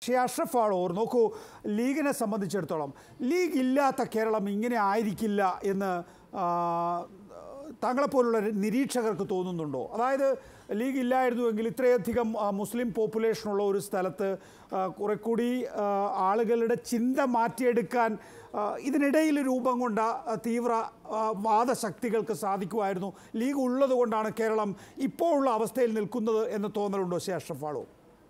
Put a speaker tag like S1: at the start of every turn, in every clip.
S1: പക്ഷേ അഷ്റഫ് ആളോർ നോക്കൂ ലീഗിനെ സംബന്ധിച്ചിടത്തോളം ലീഗ് ഇല്ലാത്ത കേരളം ഇങ്ങനെ ആയിരിക്കില്ല എന്ന് ആ, താങ്കളെപ്പോലുള്ള നിരീക്ഷകർക്ക് തോന്നുന്നുണ്ടോ അതായത് ലീഗ് ഇല്ലായിരുന്നുവെങ്കിൽ ഇത്രയധികം ആ, മുസ്ലിം പോപ്പുലേഷനുള്ള ഒരു സ്ഥലത്ത് ആ, കുറെ കൂടി ആ, ആളുകളുടെ ചിന്ത മാറ്റിയെടുക്കാൻ ആ, ഇതിനിടയിൽ രൂപം കൊണ്ട ആ, തീവ്ര ആ, വാദശക്തികൾക്ക് സാധിക്കുമായിരുന്നു ലീഗ് ഉള്ളത് കൊണ്ടാണ് കേരളം ഇപ്പോഴുള്ള അവസ്ഥയിൽ നിൽക്കുന്നത് എന്ന് തോന്നലുണ്ടോ ശ്രീ അഷ്റഫ് ആളോ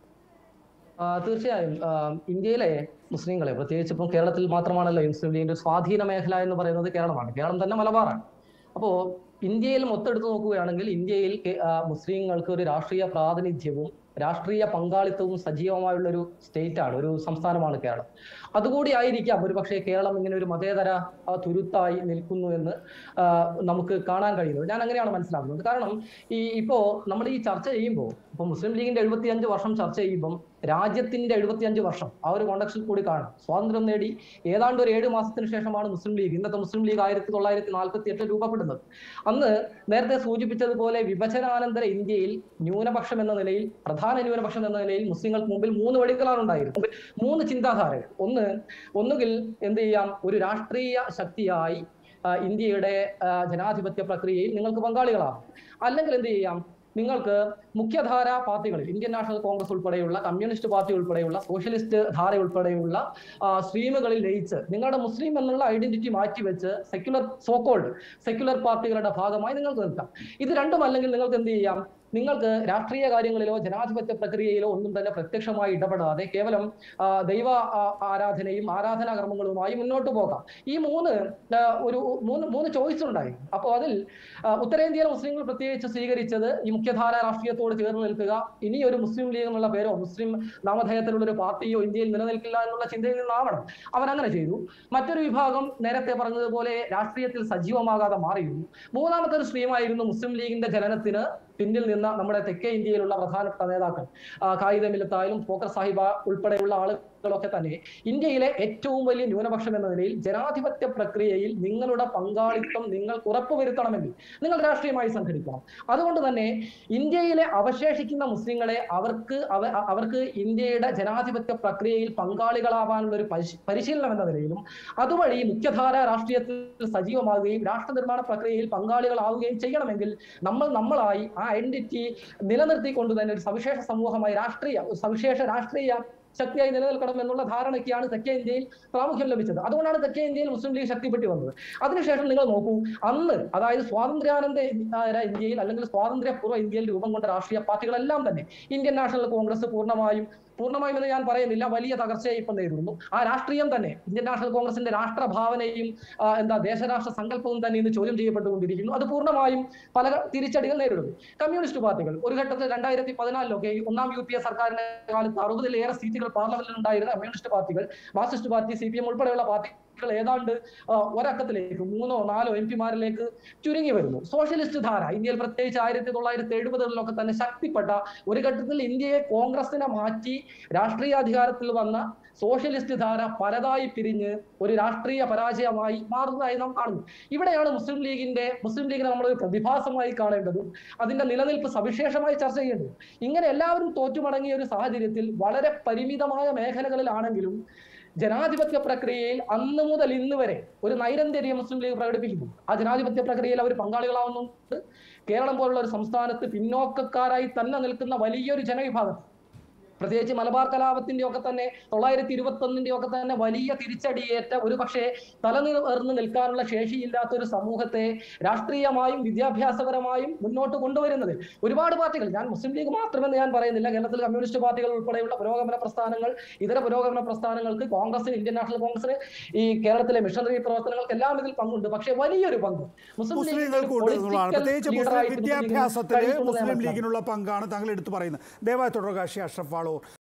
S2: ആ, തീർച്ചയായും ആ, ഇന്ത്യയിലെ മുസ്ലിങ്ങളെ പ്രത്യേകിച്ച് ഇപ്പം കേരളത്തിൽ മാത്രമാണല്ലോ ഈ മുസ്ലിം ലീഗിന്റെ ഒരു സ്വാധീന മേഖല എന്ന് പറയുന്നത് കേരളമാണ് കേരളം തന്നെ മലബാറാണ് അപ്പോ ഇന്ത്യയിൽ മൊത്തെടുത്ത് നോക്കുകയാണെങ്കിൽ ഇന്ത്യയിൽ കെ- ആ, മുസ്ലിങ്ങൾക്ക് ഒരു രാഷ്ട്രീയ പ്രാതിനിധ്യവും രാഷ്ട്രീയ പങ്കാളിത്തവും സജീവമായുള്ള ഒരു സ്റ്റേറ്റ് ആണ് ഒരു സംസ്ഥാനമാണ് കേരളം അതുകൂടി ആയിരിക്കാം ഒരുപക്ഷെ കേരളം ഇങ്ങനെ ഒരു മതേതര ആ, തുരുത്തായി നിൽക്കുന്നു എന്ന് ആ, നമുക്ക് കാണാൻ കഴിയുന്നത് ഞാൻ അങ്ങനെയാണ് മനസ്സിലാക്കുന്നത് കാരണം ഈ ഇപ്പോ നമ്മൾ ഈ ചർച്ച ചെയ്യുമ്പോൾ ഇപ്പൊ മുസ്ലിം ലീഗിന്റെ എഴുപത്തിയഞ്ച് വർഷം ചർച്ച ചെയ്യുമ്പം രാജ്യത്തിന്റെ എഴുപത്തിയഞ്ച് വർഷം ആ ഒരു കോണ്ടക്സിൽ കൂടി കാണാം സ്വാതന്ത്ര്യം നേടി ഏതാണ്ട് ഒരു ഏഴ് മാസത്തിന് ശേഷമാണ് മുസ്ലിം ലീഗ് ഇന്നത്തെ മുസ്ലിം ലീഗ് ആയിരത്തി തൊള്ളായിരത്തി നാൽപ്പത്തി എട്ടിൽ രൂപപ്പെടുന്നത് അന്ന് നേരത്തെ സൂചിപ്പിച്ചതുപോലെ വിഭജനാനന്തര ഇന്ത്യയിൽ ന്യൂനപക്ഷം എന്ന നിലയിൽ പ്രധാന ന്യൂനപക്ഷം എന്ന നിലയിൽ മുസ്ലിങ്ങൾക്ക് മുമ്പിൽ മൂന്ന് വഴികളാണ് ഉണ്ടായിരുന്നത് മൂന്ന് ചിന്താധാരകൾ ഒന്ന് ഒന്നുകിൽ എന്ത് ചെയ്യാം ഒരു രാഷ്ട്രീയ ശക്തിയായി ആ, ഇന്ത്യയുടെ ആ, ജനാധിപത്യ പ്രക്രിയയിൽ നിങ്ങൾക്ക് പങ്കാളികളാകും അല്ലെങ്കിൽ എന്ത് ചെയ്യാം നിങ്ങൾക്ക് മുഖ്യധാര പാർട്ടികളിൽ ഇന്ത്യൻ നാഷണൽ കോൺഗ്രസ് ഉൾപ്പെടെയുള്ള കമ്മ്യൂണിസ്റ്റ് പാർട്ടി ഉൾപ്പെടെയുള്ള സോഷ്യലിസ്റ്റ് ധാര ഉൾപ്പെടെയുള്ള ആ, സ്ട്രീമുകളിൽ ലയിച്ച് നിങ്ങളുടെ മുസ്ലിം എന്നുള്ള ഐഡന്റിറ്റി മാറ്റിവെച്ച് സെക്യുലർ സോക്കോൾഡ് സെക്യുലർ പാർട്ടികളുടെ ഭാഗമായി നിങ്ങൾക്ക് നിൽക്കാം ഇത് രണ്ടും അല്ലെങ്കിൽ നിങ്ങൾക്ക് എന്ത് ചെയ്യാം നിങ്ങൾക്ക് രാഷ്ട്രീയ കാര്യങ്ങളിലോ ജനാധിപത്യ പ്രക്രിയയിലോ ഒന്നും തന്നെ പ്രത്യക്ഷമായി ഇടപെടാതെ കേവലം ആ, ദൈവ ആ, ആരാധനയും ആരാധനാ കർമ്മങ്ങളുമായി മുന്നോട്ട് പോകാം ഈ മൂന്ന് ആ, ഒരു മൂന്ന് മൂന്ന് ചോയ്സ് ഉണ്ടായി അപ്പോൾ അതിൽ ആ, ഉത്തരേന്ത്യയിലെ മുസ്ലിങ്ങൾ പ്രത്യേകിച്ച് സ്വീകരിച്ചത് ഈ മുഖ്യധാര രാഷ്ട്രീയത്തോട് ചേർന്ന് നിൽക്കുക ഇനി ഒരു മുസ്ലിം ലീഗ് എന്നുള്ള പേരോ മുസ്ലിം നാമധേയത്തിലുള്ള ഒരു പാർട്ടിയോ ഇന്ത്യയിൽ നിലനിൽക്കില്ല എന്നുള്ള ചിന്തയിൽ നിന്നാവണം അവൻ അങ്ങനെ ചെയ്തു മറ്റൊരു വിഭാഗം നേരത്തെ പറഞ്ഞതുപോലെ രാഷ്ട്രീയത്തിൽ സജീവമാകാതെ മാറിയിരുന്നു മൂന്നാമത്തെ ഒരു സ്ട്രീമായിരുന്നു മുസ്ലിം ലീഗിന്റെ ജനനത്തിന് പിന്നിൽ നിന്ന നമ്മുടെ തെക്കേ ഇന്ത്യയിലുള്ള പ്രധാനപ്പെട്ട നേതാക്കൾ ആ, ഖായിദ മില്ലത്തായാലും ഫോക്കർ സാഹിബ ഉൾപ്പെടെയുള്ള ആളുകളൊക്കെ തന്നെ ഇന്ത്യയിലെ ഏറ്റവും വലിയ ന്യൂനപക്ഷം എന്ന നിലയിൽ ജനാധിപത്യ പ്രക്രിയയിൽ നിങ്ങളുടെ പങ്കാളിത്തം നിങ്ങൾക്ക് ഉറപ്പുവരുത്തണമെങ്കിൽ നിങ്ങൾ രാഷ്ട്രീയമായി സംഘടിക്കണം അതുകൊണ്ട് തന്നെ ഇന്ത്യയിലെ അവശേഷിക്കുന്ന മുസ്ലിങ്ങളെ അവർക്ക് അവ- അവർക്ക് ഇന്ത്യയുടെ ജനാധിപത്യ പ്രക്രിയയിൽ പങ്കാളികളാവാനുള്ള ഒരു പരിശീ- പരിശീലനം എന്ന നിലയിലും അതുവഴി മുഖ്യധാര രാഷ്ട്രീയത്തിൽ സജീവമാകുകയും രാഷ്ട്ര നിർമ്മാണ പ്രക്രിയയിൽ പങ്കാളികളാവുകയും ചെയ്യണമെങ്കിൽ നമ്മൾ നമ്മളായി ആ ഐഡന്റിറ്റി നിലനിർത്തിക്കൊണ്ട് തന്നെ ഒരു സവിശേഷ സമൂഹമായി രാഷ്ട്രീയ ഒരു സവിശേഷ രാഷ്ട്രീയ ശക്തിയായി നിലനിൽക്കണം എന്നുള്ള ധാരണയ്ക്കാണ് തെക്കേ ഇന്ത്യയിൽ പ്രാമുഖ്യം ലഭിച്ചത് അതുകൊണ്ടാണ് തെക്കേ ഇന്ത്യയിൽ മുസ്ലിം ലീഗ് ശക്തിപ്പെട്ടി വന്നത് അതിനുശേഷം നിങ്ങൾ നോക്കൂ അന്ന് അതായത് സ്വാതന്ത്ര്യാനന്ത ഇന്ത്യയിൽ അല്ലെങ്കിൽ സ്വാതന്ത്ര്യപൂർവ്വ ഇന്ത്യയിൽ രൂപം കൊണ്ട രാഷ്ട്രീയ പാർട്ടികളെല്ലാം തന്നെ ഇന്ത്യൻ നാഷണൽ കോൺഗ്രസ് പൂർണ്ണമായും പൂർണ്ണമായും എന്ന് ഞാൻ പറയുന്നില്ല വലിയ തകർച്ചയെ ഇപ്പം നേരിടുന്നു ആ രാഷ്ട്രീയം തന്നെ ഇന്ത്യൻ നാഷണൽ കോൺഗ്രസിന്റെ രാഷ്ട്രഭാവനയും ആ, എന്താ ദേശരാഷ്ട്ര സങ്കല്പവും തന്നെ ഇന്ന് ചോദ്യം ചെയ്യപ്പെട്ടുകൊണ്ടിരിക്കുന്നു അത് പൂർണ്ണമായും പല തിരിച്ചടികൾ നേരിടുന്നു കമ്മ്യൂണിസ്റ്റ് പാർട്ടികൾ ഒരു ഘട്ടത്തിൽ രണ്ടായിരത്തി പതിനാലിലൊക്കെ ഈ ഒന്നാം യു പി എ സർക്കാരിന്റെ കാലത്ത് അറുപതിലേറെ സീറ്റുകൾ പാർലമെന്റിൽ ഉണ്ടായിരുന്ന കമ്മ്യൂണിസ്റ്റ് പാർട്ടികൾ Marxist party C P M ഉൾപ്പെടെയുള്ള പാർട്ടികൾ ഏതാണ്ട് ആ, ഒരക്കത്തിലേക്ക് മൂന്നോ നാലോ എം പിമാരിലേക്ക് ചുരുങ്ങി വരുന്നു സോഷ്യലിസ്റ്റ് ധാര ഇന്ത്യയിൽ പ്രത്യേകിച്ച് ആയിരത്തി തൊള്ളായിരത്തി എഴുപതുകളിലൊക്കെ തന്നെ ശക്തിപ്പെട്ട ഒരു ഘട്ടത്തിൽ ഇന്ത്യയെ കോൺഗ്രസിനെ മാറ്റി രാഷ്ട്രീയ അധികാരത്തിൽ വന്ന സോഷ്യലിസ്റ്റ് ധാര പലതായി പിരിഞ്ഞ് ഒരു രാഷ്ട്രീയ പരാജയമായി മാറുന്നതായി നാം കാണുന്നു ഇവിടെയാണ് മുസ്ലിം ലീഗിന്റെ മുസ്ലിം ലീഗിനെ നമ്മൾ ഒരു പ്രതിഭാസമായി കാണേണ്ടതും അതിന്റെ നിലനിൽപ്പ് സവിശേഷമായി ചർച്ച ചെയ്യേണ്ടതും ഇങ്ങനെ എല്ലാവരും തോറ്റുമടങ്ങിയ ഒരു സാഹചര്യത്തിൽ വളരെ പരിമിതമായ മേഖലകളിലാണെങ്കിലും ജനാധിപത്യ പ്രക്രിയയിൽ അന്ന് മുതൽ ഇന്ന് വരെ ഒരു നൈരന്തര്യ മുസ്ലിം ലീഗ് പ്രകടിപ്പിക്കുന്നു ആ ജനാധിപത്യ പ്രക്രിയയിൽ അവർ പങ്കാളികളാവുന്നുണ്ട് കേരളം പോലുള്ള ഒരു സംസ്ഥാനത്ത് പിന്നോക്കക്കാരായി തന്നെ നിൽക്കുന്ന വലിയൊരു ജനവിഭാഗം പ്രത്യേകിച്ച് മലബാർ കലാപത്തിന്റെ ഒക്കെ തന്നെ തൊള്ളായിരത്തി ഇരുപത്തി ഒന്നിന്റെ ഒക്കെ തന്നെ വലിയ തിരിച്ചടിയേറ്റ ഒരു പക്ഷേ തലനിവർന്ന് നിൽക്കാനുള്ള ശേഷിയില്ലാത്ത ഒരു സമൂഹത്തെ രാഷ്ട്രീയമായും വിദ്യാഭ്യാസപരമായും മുന്നോട്ട് കൊണ്ടുവരുന്നത് ഒരുപാട് പാർട്ടികൾ ഞാൻ മുസ്ലിം ലീഗ് മാത്രമെന്ന് ഞാൻ പറയുന്നില്ല കേരളത്തിൽ കമ്മ്യൂണിസ്റ്റ് പാർട്ടികൾ ഉൾപ്പെടെയുള്ള പുരോഗമന പ്രസ്ഥാനങ്ങൾ ഇതര പുരോഗമന പ്രസ്ഥാനങ്ങൾക്ക് കോൺഗ്രസിന് ഇന്ത്യൻ നാഷണൽ കോൺഗ്രസിന് ഈ കേരളത്തിലെ മിഷണറി പ്രവർത്തനങ്ങൾക്ക് എല്ലാം ഇതിൽ പങ്കുണ്ട് പക്ഷേ വലിയൊരു പങ്ക്
S1: മുസ്ലിങ്ങൾക്ക് ഉണ്ട് എന്നുള്ളതാണ് പ്രത്യേകിച്ച് മുസ്ലിം വിദ്യാഭ്യാസത്തിൽ മുസ്ലിം ലീഗിനുള്ള പങ്കാണ് താങ്കൾ എടുത്തു പറയുന്നത് ദയവായി തുടരുക ശ്രീ അഷ്റഫ് വാളൂർ